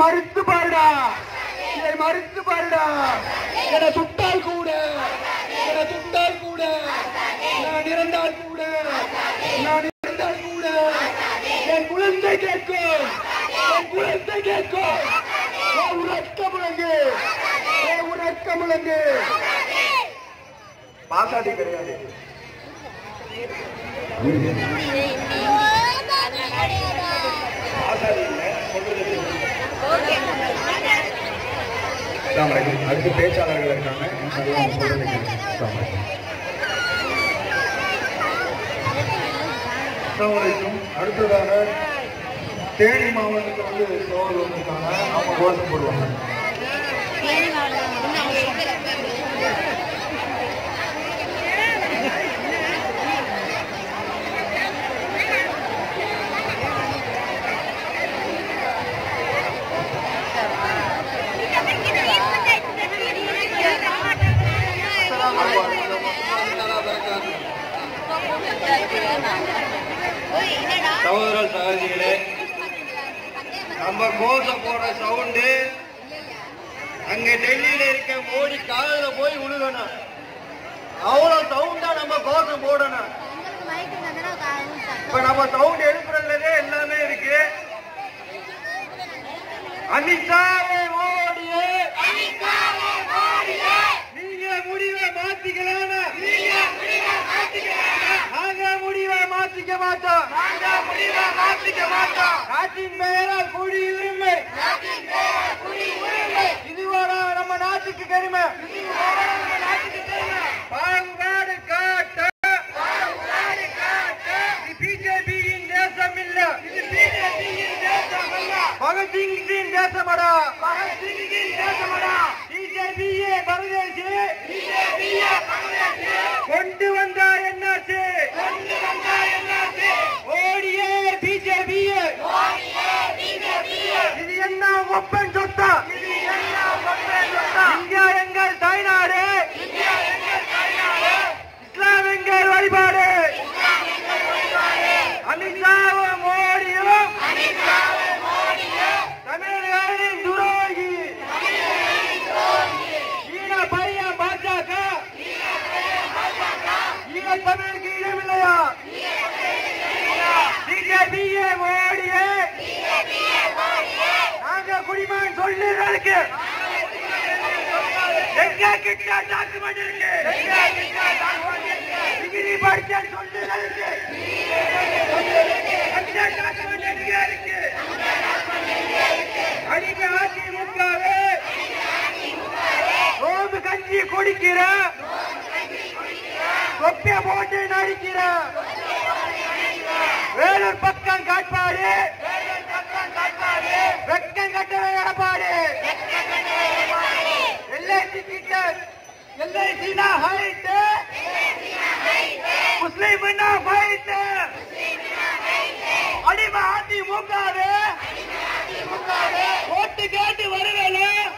மறுத்து பாருடா இதை மறுத்து பாருடா என சுட்டால் கூட என சுட்டால் கூட நான் இறந்தால் கூட நான் இறந்தால் கூட என் குழந்தை கேட்கும் என் குழந்தை கேட்கும் என் உறக்க முழங்கு என் உறக்க முழங்கு பாசாடி கிடையாது பாசாடி இல்லை சொல்றது அஸ்ஸலாமு அலைக்கும். அடுத்து பேச்சாளர்கள் இருக்காங்க இன்ஷால்லா அவங்க சொல்றதை கேட்கலாம். அஸ்ஸலாமு அலைக்கும். அஸ்ஸலாமு அலைக்கும். அடுத்ததாக தேனி மாவட்டத்தில் வந்து சோழர் வந்திருக்காங்க அவங்க கோஷம் போடுவாங்க சகோதர சகோதரிகளே நம்ம கோஷம் போடுற சவுண்டு அங்க டெல்லியில இருக்க மோடி காதுல போய் விழுகணும் அவ்வளவு சவுண்டா நம்ம கோஷம் போடணும் இப்ப நம்ம சவுண்ட் எழுப்புறதுலயே எல்லாமே இருக்கு அமித்ஷாவே மோடியே நீங்க முடிவை மாத்திக்கலாம் நாங்க முடிவை மாத்திக்க மாட்டோம் நாங்க முடிவை மாத்திக்க மாட்டோம் நாட்டின் பெயரால் குடியுரிமை இதுவோட நம்ம நாட்டுக்கு பெருமை பாகுபாடு காட்ட இது பிஜேபியின் தேசம் இல்ல இது பிஜேபியின் தேசம் அல்ல பகத்சிங்கின் தேசமடா பகத்சிங்கின் தேசமடா பிஜேபியே பரதேசி பிஜேபியே பரதேசி கொண்டு வந்தா என்னாச்சு கொண்டு வந்தா என்னாச்சு ஓடியே பிஜேபியே இது என்ன ஒப்பன் சொத்தா இது என்ன ஒப்பன் சொத்தா இந்தியா எங்கள் தாய்நாடு இந்தியா எங்கள் தாய்நாடு இஸ்லாம் எங்கள் வழிபாடு அமித்ஷாவும் மோடியும் தமிழர்களின் துரோகி ஈன பையன் பாஜக ஈன தமிழுக்கு இடமில்லையா பிஜேபியே மோடியே நாங்க குடிமகன் சொல்லுறதுக்கு எங்க கிட்ட டாக்குமெண்ட் இருக்கு எங்க கிட்ட டாக்குமெண்ட் இருக்கு டிகிரி படிச்ச சொல்லுறதுக்கு அந்த டாக்குமெண்ட் எங்க இருக்கு அடிமை அதிமுகவே ரோம்பு கஞ்சி குடிக்கிற தொப்பிய போட்டு நடிக்கிற வேலூர் பக்கம் காட்பாடு வெக்கம் கட்டவே எடப்பாடு எல்ஐசி கிட்ட எல்ஐசி ஹைட்டு முஸ்லீம் ஃபைட்டு அடிமை அதிமுகவே ஓட்டு கேட்டு வருவேல